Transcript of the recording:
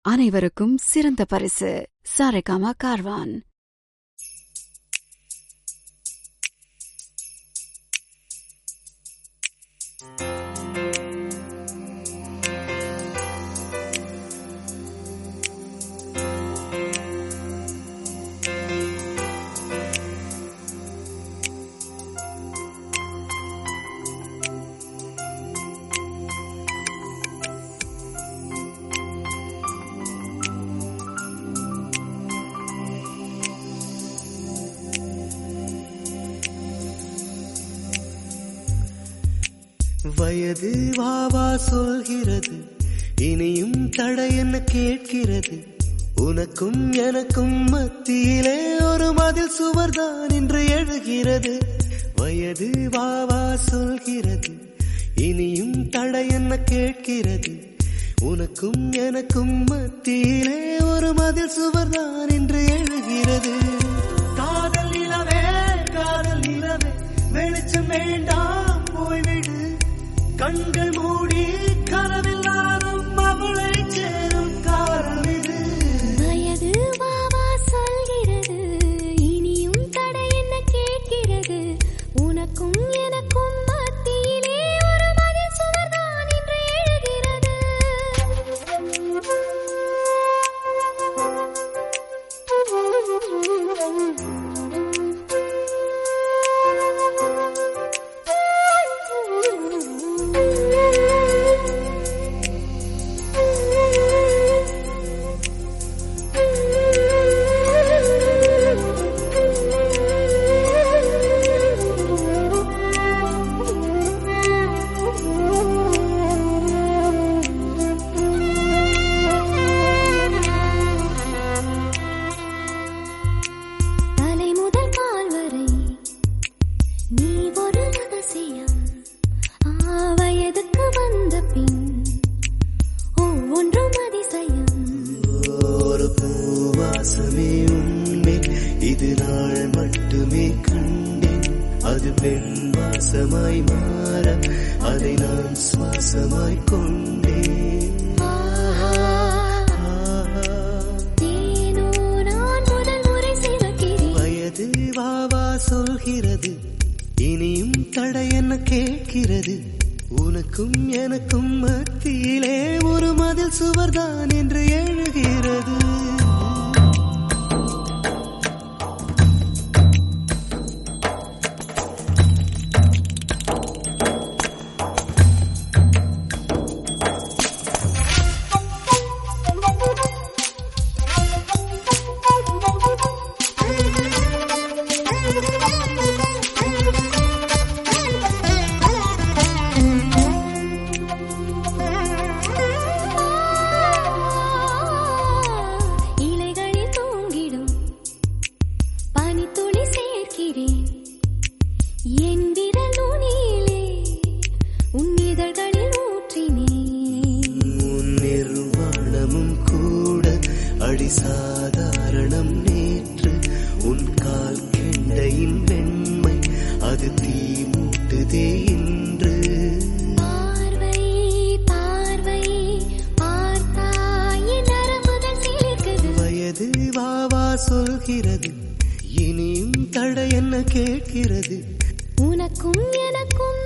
அனைவருக்கும் சிறந்த பரிசு சாரேகாமா கார்வான் வயது வாவா சொல்கிறது இனியும் தடை என்ன கேட்கிறது உனக்கும் எனக்கும் மத்தியிலே ஒரு மதில் சுவர்தான் என்று எழுகிறது வயது வாவா சொல்கிறது இனியும் தடை என்ன கேட்கிறது உனக்கும் எனக்கும் மத்தியிலே ஒரு மதில் சுவர்தான் என்று எழுகிறது காதல் நிலவே காதல் நிலவே வெளிச்சம் வேண்டாம் போய்விடு கண்கள் மூடி கனவெல்லாரும் அவளை சேரும் காலம் இது வயது வாவா சொல்கிறது இனியும் தடை என்ன கேட்கிறது உனக்கும் எனக்கும் மத்தியிலே ஒரு மதில் சுவர்தான் என்று தலை முதல் கால் வரை நீ ஒரு ரகசியம் ஆ, வயதுக்கு வந்த பின் ஒவ்வொன்றும் அதிசயம் ஒரு பூவாசமே உண்மை இது நாள் மட்டுமே கண்டேன் அது பெண் வாசமாய் மாற அதை நான் சுவாசமாய் கொண்டேன் ஆஹா, ஆஹா, ஏனோ நான் முதல் முறை சிவக்கிறேன் வயது வாவா சொல்கிறது இனியும் தடை என்ன கேட்கிறது உனக்கும் எனக்கும் மத்தியிலே ஒரு மதில் சுவர்தான் என்று எழுகிறது இலைகளில் தூங்கிடும் பனித்துளி சேர்க்கிறேன் என் விரல் நுனியிலே உன் இதழ்களில் ஊற்றினேன் உன் நிர்வாணமும் கூட அடி சாதாரணம் நேற்று உன் கால் கெண்டையின் வெண்மை அது தீ மூட்டுதே இன்று பார்வை பார்வை பார்த்தாய் என் நரம்புகள் சிலிர்க்குது வயது வாவா சொல்கிறது இனியும் தடை என்ன கேட்கிறது உனக்கும் எனக்கும்